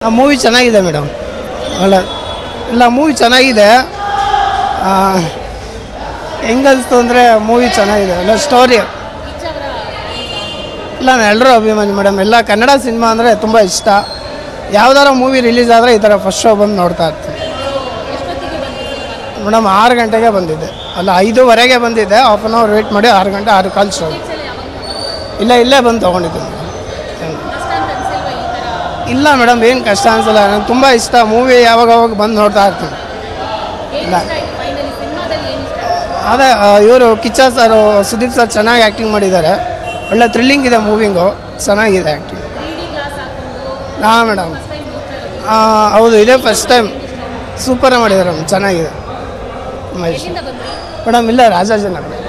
ಆ ಮೂವಿ ಚೆನ್ನಾಗಿದೆ ಮೇಡಮ್ ಅಲ್ಲ ಇಲ್ಲ ಮೂವಿ ಚೆನ್ನಾಗಿದೆ ಆ, ಹೆಂಗನ್ಸ್ತು ಅಂದರೆ ಮೂವಿ ಚೆನ್ನಾಗಿದೆ ಅಲ್ಲ ಸ್ಟೋರಿ ಇಲ್ಲ ನಾನು ಎಲ್ಲರೂ ಅಭಿಮಾನಿ ಮೇಡಮ್ ಎಲ್ಲ ಕನ್ನಡ ಸಿನಿಮಾ ಅಂದರೆ ತುಂಬ ಇಷ್ಟ ಯಾವ್ದಾರ ಮೂವಿ ರಿಲೀಸ್ ಆದರೆ ಈ ಥರ ಫಸ್ಟ್ ಶೋ ಬಂದು ನೋಡ್ತಾ ಇರ್ತೀನಿ ಮೇಡಮ್ ಆರು ಗಂಟೆಗೆ ಬಂದಿದ್ದೆ ಅಲ್ಲ ಐದೂವರೆಗೆ ಬಂದಿದ್ದೆ ಹಾಫ್ ಆನ್ ಅವರ್ ವೇಟ್ ಮಾಡಿ ಆರು ಗಂಟೆ ಆರು ಕಾಲ್ ಶೋ ಇಲ್ಲ ಇಲ್ಲೇ ಬಂದು ತೊಗೊಂಡಿದ್ದೆ ಮೇಡಮ್ ಇಲ್ಲ ಮೇಡಮ್ ಏನು ಕಷ್ಟ ಅನ್ಸಲ್ಲ ನನಗೆ ತುಂಬ ಇಷ್ಟ ಮೂವಿ ಯಾವಾಗ ಅವಾಗ ಬಂದು ನೋಡ್ತಾ ಇರ್ತೀನಿ ಇಲ್ಲ ಅದೇ ಇವರು ಕಿಚ್ಚ ಸರ್ ಸುದೀಪ್ ಸರ್ ಚೆನ್ನಾಗಿ ಆ್ಯಕ್ಟಿಂಗ್ ಮಾಡಿದ್ದಾರೆ ಒಳ್ಳೆ ಥ್ರಿಲ್ಲಿಂಗ್ ಇದೆ ಮೂವಿಂಗು ಚೆನ್ನಾಗಿದೆ ಆ್ಯಕ್ಟಿಂಗ್ ಹಾಂ ಮೇಡಮ್ ಹೌದು ಇದೇ ಫಸ್ಟ್ ಟೈಮ್ ಸೂಪರ್ ಮಾಡಿದ್ದಾರೆ ಮೇಡಮ್ ಚೆನ್ನಾಗಿದೆ ತುಂಬ ಇಷ್ಟ ಮೇಡಮ್ ಇಲ್ಲ ರಾಜಾಜನಗರ